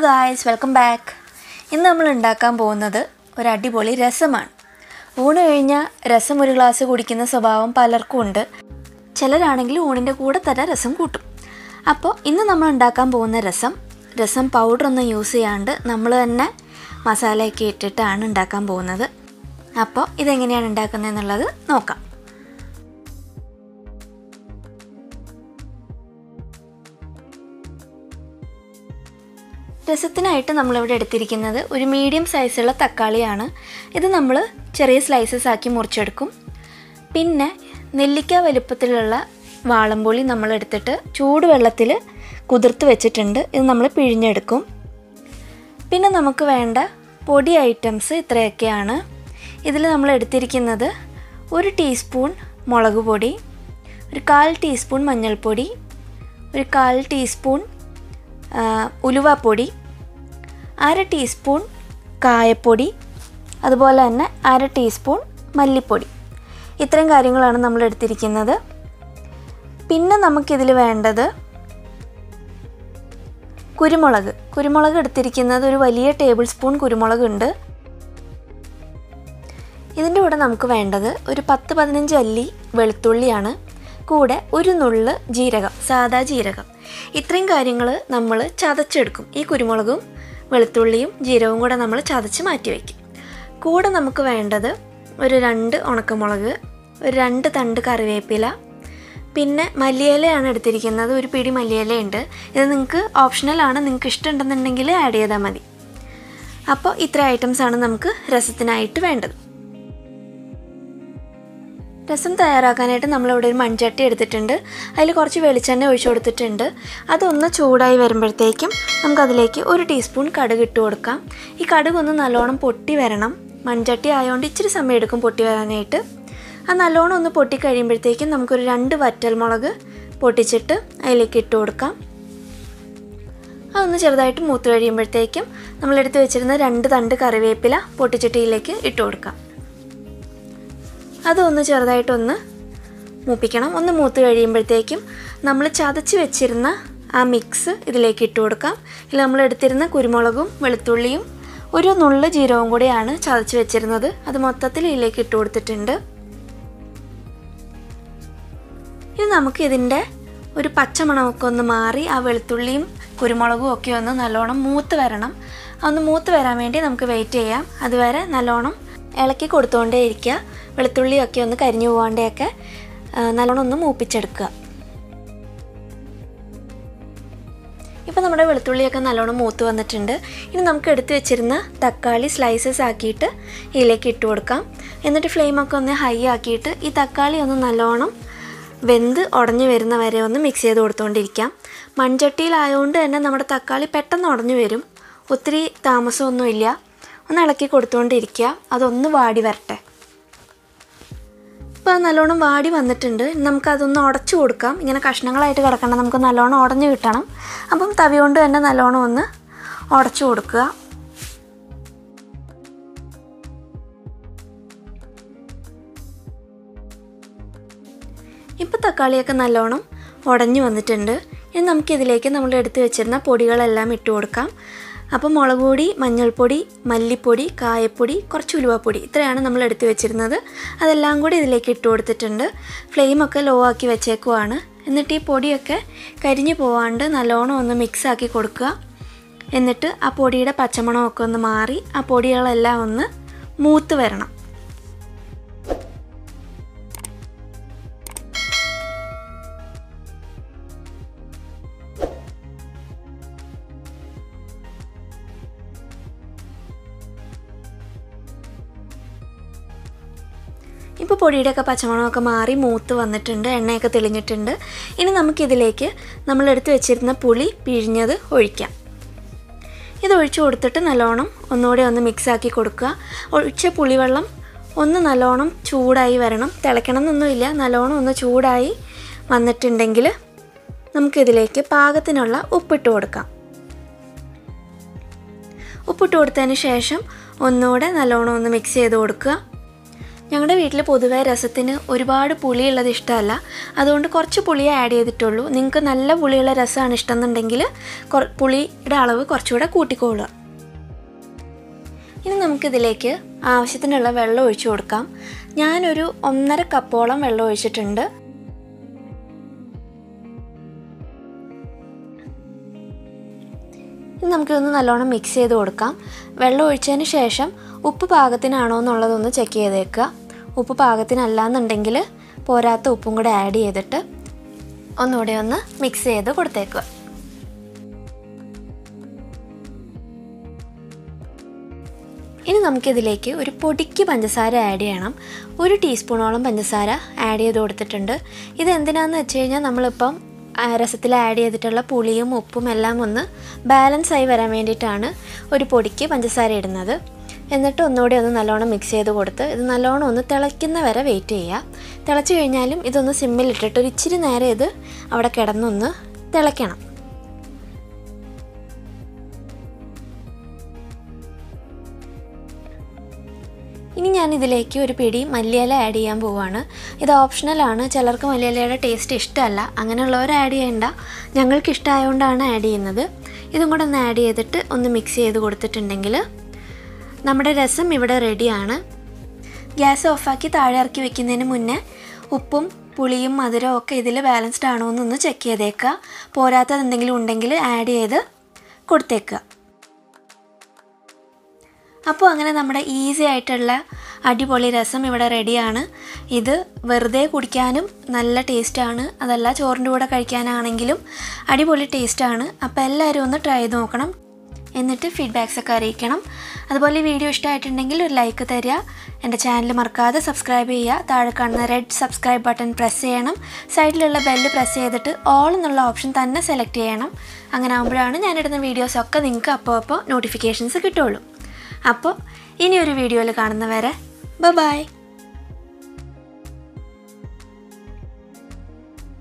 guys welcome back ഇന്ന് നമ്മൾ ഉണ്ടാക്കാൻ പോകുന്നത് ഒരു അടിപൊളി രസമാണ് ഊണ് കഴിഞ്ഞാൽ രസം ഒരു ഗ്ലാസ് കുടിക്കുന്ന സ്വഭാവം പലർക്കും ഉണ്ട് ചിലരാണെങ്കിൽ ഊണിൻ്റെ കൂടെ തന്നെ രസം കൂട്ടും അപ്പോൾ ഇന്ന് നമ്മൾ ഉണ്ടാക്കാൻ പോകുന്ന രസം രസം പൗഡറൊന്നും യൂസ് ചെയ്യാണ്ട് നമ്മൾ തന്നെ മസാലയൊക്കെ ഇട്ടിട്ടാണ് ഉണ്ടാക്കാൻ പോകുന്നത് അപ്പോൾ ഇതെങ്ങനെയാണ് ഉണ്ടാക്കുന്നത് എന്നുള്ളത് നോക്കാം രസത്തിനായിട്ട് നമ്മളിവിടെ എടുത്തിരിക്കുന്നത് ഒരു മീഡിയം സൈസുള്ള തക്കാളിയാണ് ഇത് നമ്മൾ ചെറിയ സ്ലൈസസ് ആക്കി മുറിച്ചെടുക്കും പിന്നെ നെല്ലിക്ക വലുപ്പത്തിലുള്ള വാളംപുളി നമ്മൾ എടുത്തിട്ട് ചൂടുവെള്ളത്തിൽ കുതിർത്ത് വെച്ചിട്ടുണ്ട് ഇത് നമ്മൾ പിഴിഞ്ഞെടുക്കും പിന്നെ നമുക്ക് വേണ്ട പൊടി ഐറ്റംസ് ഇത്രയൊക്കെയാണ് ഇതിൽ നമ്മൾ എടുത്തിരിക്കുന്നത് ഒരു ടീസ്പൂൺ മുളക് പൊടി ഒരു കാൽ ടീസ്പൂൺ മഞ്ഞൾപ്പൊടി ഒരു കാൽ ടീസ്പൂൺ ഉലുവാപ്പൊടി അര ടീസ്പൂൺ കായപ്പൊടി അതുപോലെ തന്നെ അര ടീസ്പൂൺ മല്ലിപ്പൊടി ഇത്രയും കാര്യങ്ങളാണ് നമ്മൾ എടുത്തിരിക്കുന്നത് പിന്നെ നമുക്കിതിൽ വേണ്ടത് കുരുമുളക് കുരുമുളക് എടുത്തിരിക്കുന്നത് ഒരു വലിയ ടേബിൾ സ്പൂൺ കുരുമുളക് ഉണ്ട് ഇതിൻ്റെ കൂടെ നമുക്ക് വേണ്ടത് ഒരു പത്ത് പതിനഞ്ച് അല്ലി വെളുത്തുള്ളിയാണ് കൂടെ ഒരു നുള്ള് ജീരകം സാദാ ജീരകം ഇത്രയും കാര്യങ്ങൾ നമ്മൾ ചതച്ചെടുക്കും ഈ കുരുമുളകും വെളുത്തുള്ളിയും ജീരകവും കൂടെ നമ്മൾ ചതച്ച് മാറ്റി വയ്ക്കും കൂടെ നമുക്ക് വേണ്ടത് ഒരു രണ്ട് ഉണക്കമുളക് ഒരു രണ്ട് തണ്ട് കറിവേപ്പില പിന്നെ മല്ലിയിലയാണ് എടുത്തിരിക്കുന്നത് ഒരു പിടി മല്ലിയിലയുണ്ട് ഇത് നിങ്ങൾക്ക് ഓപ്ഷണലാണ് നിങ്ങൾക്ക് ഇഷ്ടമുണ്ടെന്നുണ്ടെങ്കിൽ ആഡ് ചെയ്താൽ മതി അപ്പോൾ ഇത്ര ഐറ്റംസാണ് നമുക്ക് രസത്തിനായിട്ട് വേണ്ടത് രസം തയ്യാറാക്കാനായിട്ട് നമ്മളിവിടെ ഒരു മൺചട്ടി എടുത്തിട്ടുണ്ട് അതിൽ കുറച്ച് വെളിച്ചെണ്ണ ഒഴിച്ചു കൊടുത്തിട്ടുണ്ട് അതൊന്ന് ചൂടായി വരുമ്പോഴത്തേക്കും നമുക്കതിലേക്ക് ഒരു ടീസ്പൂൺ കടുക് ഇട്ട് കൊടുക്കാം ഈ കടുക് ഒന്ന് നല്ലോണം പൊട്ടി വരണം മൺചട്ടി ആയതുകൊണ്ട് ഇച്ചിരി സമയം എടുക്കും പൊട്ടി വരാനായിട്ട് ആ നല്ലോണം ഒന്ന് പൊട്ടി കഴിയുമ്പോഴത്തേക്കും നമുക്കൊരു രണ്ട് വറ്റൽമുളക് പൊട്ടിച്ചിട്ട് അതിലേക്ക് ഇട്ട് കൊടുക്കാം അതൊന്ന് ചെറുതായിട്ട് മൂത്ത് കഴിയുമ്പോഴത്തേക്കും നമ്മളെടുത്ത് വെച്ചിരുന്ന രണ്ട് തണ്ട് കറിവേപ്പില പൊട്ടിച്ചിട്ടിയിലേക്ക് ഇട്ട് കൊടുക്കാം അതൊന്ന് ചെറുതായിട്ടൊന്ന് മൂപ്പിക്കണം ഒന്ന് മൂത്ത് കഴിയുമ്പോഴത്തേക്കും നമ്മൾ ചതച്ച് വെച്ചിരുന്ന ആ മിക്സ് ഇതിലേക്ക് ഇട്ട് കൊടുക്കാം ഇതിൽ നമ്മൾ എടുത്തിരുന്ന കുരുമുളകും വെളുത്തുള്ളിയും ഒരു നുള്ള് ജീരകവും കൂടിയാണ് ചതച്ച് വെച്ചിരുന്നത് അത് മൊത്തത്തിൽ ഇതിലേക്ക് ഇട്ട് കൊടുത്തിട്ടുണ്ട് ഇനി നമുക്ക് ഇതിൻ്റെ ഒരു പച്ചമണമൊക്കെ ഒന്ന് മാറി ആ വെളുത്തുള്ളിയും കുരുമുളകും ഒക്കെ ഒന്ന് നല്ലോണം മൂത്ത് വരണം ഒന്ന് മൂത്ത് വരാൻ വേണ്ടി നമുക്ക് വെയിറ്റ് ചെയ്യാം അതുവരെ നല്ലോണം ഇളക്കി കൊടുത്തുകൊണ്ടേ ഇരിക്കുക വെളുത്തുള്ളിയൊക്കെ ഒന്ന് കരിഞ്ഞു പോകാണ്ടെയൊക്കെ നല്ലോണം ഒന്ന് മൂപ്പിച്ചെടുക്കുക ഇപ്പോൾ നമ്മുടെ വെളുത്തുള്ളിയൊക്കെ നല്ലോണം മൂത്ത് വന്നിട്ടുണ്ട് ഇനി നമുക്ക് എടുത്തു വെച്ചിരുന്ന തക്കാളി സ്ലൈസസ് ആക്കിയിട്ട് ഇതിലേക്ക് ഇട്ട് കൊടുക്കാം എന്നിട്ട് ഫ്ലെയിമൊക്കെ ഒന്ന് ഹൈ ആക്കിയിട്ട് ഈ തക്കാളി ഒന്ന് നല്ലോണം വെന്ത് ഉടഞ്ഞു വരുന്ന വരെ ഒന്ന് മിക്സ് ചെയ്ത് കൊടുത്തുകൊണ്ടിരിക്കാം മൺചട്ടിയിലായതുകൊണ്ട് തന്നെ നമ്മുടെ തക്കാളി പെട്ടെന്ന് ഉടഞ്ഞു വരും ഒത്തിരി താമസമൊന്നുമില്ല ഒന്ന് ഇളക്കി കൊടുത്തുകൊണ്ടിരിക്കുക അതൊന്ന് വാടി വരട്ടെ ഇപ്പോൾ നല്ലോണം വാടി വന്നിട്ടുണ്ട് നമുക്കതൊന്ന് ഉടച്ചു കൊടുക്കാം ഇങ്ങനെ കഷ്ണങ്ങളായിട്ട് കിടക്കണം നമുക്ക് നല്ലോണം ഉടഞ്ഞു കിട്ടണം അപ്പം തവി കൊണ്ട് തന്നെ നല്ലോണം ഒന്ന് ഉടച്ചു കൊടുക്കുക ഇപ്പോൾ തക്കാളിയൊക്കെ നല്ലോണം ഉടഞ്ഞു വന്നിട്ടുണ്ട് ഇനി നമുക്കിതിലേക്ക് നമ്മൾ എടുത്തു വെച്ചിരുന്ന പൊടികളെല്ലാം ഇട്ട് കൊടുക്കാം അപ്പോൾ മുളക് പൊടി മഞ്ഞൾപ്പൊടി മല്ലിപ്പൊടി കായപ്പൊടി കുറച്ച് ഉലുവപ്പൊടി ഇത്രയാണ് നമ്മൾ എടുത്തു വെച്ചിരുന്നത് അതെല്ലാം കൂടി ഇതിലേക്ക് ഇട്ട് കൊടുത്തിട്ടുണ്ട് ഫ്ലെയിമൊക്കെ ലോ ആക്കി വെച്ചേക്കുവാണ് എന്നിട്ട് ഈ പൊടിയൊക്കെ കരിഞ്ഞു പോവാണ്ട് നല്ലോണം ഒന്ന് മിക്സ് ആക്കി കൊടുക്കുക എന്നിട്ട് ആ പൊടിയുടെ പച്ചമണമൊക്കെ ഒന്ന് മാറി ആ പൊടികളെല്ലാം ഒന്ന് മൂത്ത് വരണം ഇപ്പോൾ പൊടിയുടെയൊക്കെ പച്ചമണമൊക്കെ മാറി മൂത്ത് വന്നിട്ടുണ്ട് എണ്ണയൊക്കെ തെളിഞ്ഞിട്ടുണ്ട് ഇനി നമുക്കിതിലേക്ക് നമ്മൾ എടുത്തു വെച്ചിരുന്ന പുളി പിഴിഞ്ഞത് ഒഴിക്കാം ഇത് ഒഴിച്ചു കൊടുത്തിട്ട് നല്ലോണം ഒന്നുകൂടെ ഒന്ന് മിക്സാക്കി കൊടുക്കുക ഒഴിച്ച പുളിവെള്ളം ഒന്ന് നല്ലോണം ചൂടായി വരണം തിളയ്ക്കണം എന്നൊന്നുമില്ല നല്ലോണം ഒന്ന് ചൂടായി വന്നിട്ടുണ്ടെങ്കിൽ നമുക്കിതിലേക്ക് പാകത്തിനുള്ള ഉപ്പിട്ട് കൊടുക്കാം ഉപ്പിട്ട് കൊടുത്തതിന് ശേഷം ഒന്നുകൂടെ നല്ലോണം ഒന്ന് മിക്സ് ചെയ്ത് കൊടുക്കുക ഞങ്ങളുടെ വീട്ടിൽ പൊതുവേ രസത്തിന് ഒരുപാട് പുളിയുള്ളത് ഇഷ്ടമല്ല അതുകൊണ്ട് കുറച്ച് പുളിയേ ആഡ് ചെയ്തിട്ടുള്ളൂ നിങ്ങൾക്ക് നല്ല പുളിയുള്ള രസമാണ് ഇഷ്ടം എന്നുണ്ടെങ്കിൽ കൊ- പുളിയുടെ അളവ് കുറച്ചുകൂടെ കൂട്ടിക്കോളുക ഇനി നമുക്കിതിലേക്ക് ആവശ്യത്തിനുള്ള വെള്ളം ഒഴിച്ചു കൊടുക്കാം ഞാനൊരു ഒന്നര കപ്പോളം വെള്ളം ഒഴിച്ചിട്ടുണ്ട് ഇനി നമുക്കിതൊന്ന് നല്ലോണം മിക്സ് ചെയ്ത് കൊടുക്കാം വെള്ളം ഒഴിച്ചതിന് ശേഷം ഉപ്പ് പാകത്തിനാണോ എന്നുള്ളതൊന്ന് ചെക്ക് ചെയ്തേക്കുക ഉപ്പ് പാകത്തിനല്ല എന്നുണ്ടെങ്കിൽ പോരാത്ത ഉപ്പും കൂടെ ആഡ് ചെയ്തിട്ട് ഒന്നുകൂടെ ഒന്ന് മിക്സ് ചെയ്ത് കൊടുത്തേക്കുക ഇനി നമുക്കിതിലേക്ക് ഒരു പൊടിക്ക് പഞ്ചസാര ആഡ് ചെയ്യണം ഒരു ടീസ്പൂണോളം പഞ്ചസാര ആഡ് ചെയ്ത് കൊടുത്തിട്ടുണ്ട് ഇത് എന്തിനാന്ന് വെച്ച് കഴിഞ്ഞാൽ നമ്മളിപ്പം ആ, രസത്തിൽ ആഡ് ചെയ്തിട്ടുള്ള പുളിയും ഉപ്പും എല്ലാം ഒന്ന് ബാലൻസ് ആയി വരാൻ വേണ്ടിയിട്ടാണ് ഒരു പൊടിക്ക് പഞ്ചസാര ഇടുന്നത് എന്നിട്ട് ഒന്നുകൂടി ഒന്ന് നല്ലോണം മിക്സ് ചെയ്ത് കൊടുത്ത് ഇത് നല്ലോണം ഒന്ന് തിളയ്ക്കുന്ന വരെ വെയിറ്റ് ചെയ്യുക തിളച്ച് കഴിഞ്ഞാലും ഇതൊന്ന് സിമ്മിലിട്ടിട്ട് ഒരു ഇച്ചിരി നേരം ഇത് അവിടെ കിടന്നൊന്ന് തിളയ്ക്കണം ഇനി ഞാൻ ഇതിലേക്ക് ഒരു പിടി മല്ലിയില ആഡ് ചെയ്യാൻ പോവാണ് ഇത് ഓപ്ഷണലാണ് ചിലർക്ക് മല്ലിയിലയുടെ ടേസ്റ്റ് ഇഷ്ടമല്ല അങ്ങനെയുള്ളവർ ആഡ് ചെയ്യണ്ട ഞങ്ങൾക്ക് ഇഷ്ടമായതുകൊണ്ടാണ് ആഡ് ചെയ്യുന്നത് ഇതും കൂടെ ഒന്ന് ആഡ് ചെയ്തിട്ട് ഒന്ന് മിക്സ് ചെയ്ത് കൊടുത്തിട്ടുണ്ടെങ്കിൽ നമ്മുടെ രസം ഇവിടെ റെഡിയാണ് ഗ്യാസ് ഓഫാക്കി താഴെ ഇറക്കി വെക്കുന്നതിന് മുന്നേ ഉപ്പും പുളിയും മധുരവും ഒക്കെ ഇതിൽ ബാലൻസ്ഡ് ആണോ എന്നൊന്ന് ചെക്ക് ചെയ്തേക്കുക പോരാത്തത് എന്തെങ്കിലും ഉണ്ടെങ്കിൽ ആഡ് ചെയ്ത് കൊടുത്തേക്കുക അപ്പോൾ അങ്ങനെ നമ്മുടെ ഈസി ആയിട്ടുള്ള അടിപൊളി രസം ഇവിടെ റെഡിയാണ് ഇത് വെറുതെ കുടിക്കാനും നല്ല ടേസ്റ്റാണ് അതല്ല ചോറിൻ്റെ കൂടെ കഴിക്കാനാണെങ്കിലും അടിപൊളി ടേസ്റ്റാണ് അപ്പോൾ എല്ലാവരും ഒന്ന് ട്രൈ ചെയ്ത് നോക്കണം എന്നിട്ട് ഫീഡ്ബാക്സ് ഒക്കെ അറിയിക്കണം അതുപോലെ ഈ വീഡിയോ ഇഷ്ടമായിട്ടുണ്ടെങ്കിൽ ഒരു ലൈക്ക് തരിക എൻ്റെ ചാനൽ മറക്കാതെ സബ്സ്ക്രൈബ് ചെയ്യുക താഴെ കാണുന്ന റെഡ് സബ്സ്ക്രൈബ് ബട്ടൺ പ്രസ് ചെയ്യണം സൈഡിലുള്ള ബെല്ല് പ്രസ് ചെയ്തിട്ട് ഓൾ എന്നുള്ള ഓപ്ഷൻ തന്നെ സെലക്ട് ചെയ്യണം അങ്ങനെ ആകുമ്പോഴാണ് ഞാനിടുന്ന വീഡിയോസൊക്കെ നിങ്ങൾക്ക് അപ്പോൾ അപ്പോൾ നോട്ടിഫിക്കേഷൻസ് കിട്ടുള്ളൂ അപ്പോൾ ഇനി ഒരു വീഡിയോയിൽ കാണുന്നവരെ ബ ബായ്